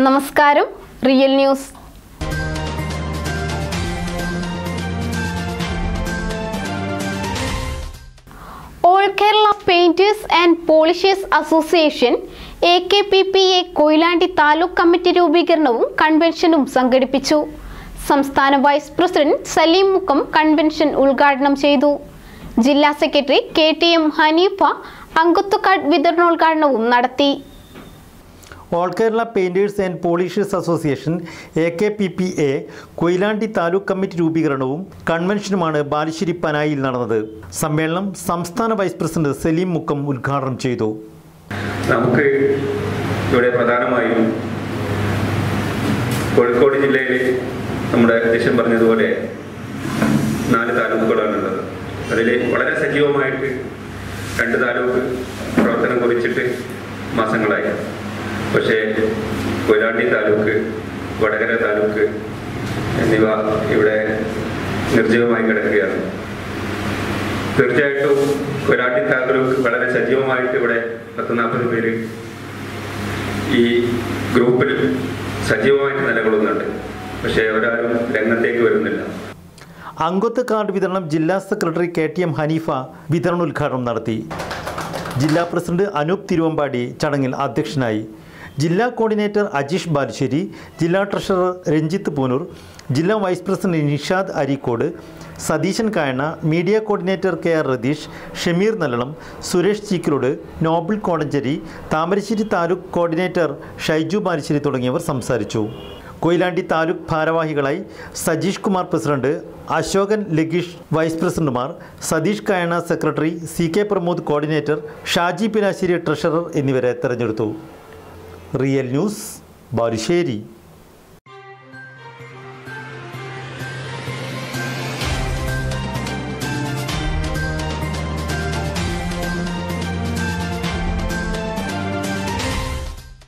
നമസ്കാരം real news all Kerala painters and polishers association A K P P A Koyilandy taluk committee രൂപീകരണവും കൺവെൻഷനും സംഘടിപ്പിച്ചു സംസ്ഥാന vice president Saleem Mukkam convention ഉദ്ഘാടനം ചെയ്തു ജില്ലാ secretary K T M Haneefa അംഗത്വ കാർഡ് വിതരണോദ്ഘാടനവും നടത്തി all Kerala painters and polishers association A K P P A Koyilandy taluk committee രൂപീകരണവും കൺവെൻഷനുമാണ് ബാലുശ്ശേരി പനായിൽ നടന്നത് സമ്മേളനം സംസ്ഥാന വൈസ് പ്രസിഡന്റ് സലീം മുക്കം ഉദ്ഘാടനം ചെയ്തു നമുക്ക് ഇവിടെ പ്രധാനമായും കോഴിക്കോട് ജില്ലയിൽ നമ്മുടെ അധ്യക്ഷൻ പറഞ്ഞതുപോലെ നാല് താലൂക്കുകളാണുള്ളത് അതിൽ വളരെ സജീവമായിട്ട് രണ്ട് താലൂക്ക് പ്രവർത്തനം കുറിച്ചിട്ട് മാസങ്ങളായി പക്ഷേ കൊയിലാണ്ടി താലൂക്ക് വടകര താലൂക്ക് എന്നിവ ഇവിടെ നിർജ്ജീവമായി കിടക്കുകയാണ് തീർച്ചയായിട്ടും കൊയിലാണ്ടി താലൂക്ക് വളരെ സജീവമായിട്ട് ഇവിടെ പത്ത് നാൽപ്പത് പേര് ഈ ഗ്രൂപ്പിൽ സജീവമായിട്ട് നിലകൊള്ളുന്നുണ്ട് പക്ഷേ ഒരാരും രംഗത്തേക്ക് വരുന്നില്ല അംഗത്വ കാർഡ് വിതരണം ജില്ലാ secretary K T M Haneefa വിതരണോദ്ഘാടനം നടത്തി ജില്ലാ പ്രസിഡന്റ് അനൂപ് തിരുവമ്പാടി ചടങ്ങിൽ അധ്യക്ഷനായി ജില്ലാ കോർഡിനേറ്റർ അജീഷ് ബാലുശ്ശേരി ജില്ലാ ട്രഷറർ രഞ്ജിത്ത് പൂനൂർ ജില്ലാ vice president Nishad Areekode Satheesan Kayana media coordinator K R Ratheesh Shameer Nallalam Suresh Cheekilode Noble Kodanchery Thamarassery taluk coordinator Shaiju Balussery തുടങ്ങിയവർ സംസാരിച്ചു കൊയിലാണ്ടി താലൂക്ക് ഭാരവാഹികളായി സജീഷ് കുമാർ പ്രസിഡന്റ് അശോകൻ ലഗീഷ് വൈസ് പ്രസിഡന്റുമാർ Satheesh Kayana secretary C K Pramod coordinator Shaji Pinassery treasurer എന്നിവരെ തെരഞ്ഞെടുത്തു റിയൽ ന്യൂസ് ബാലുശ്ശേരി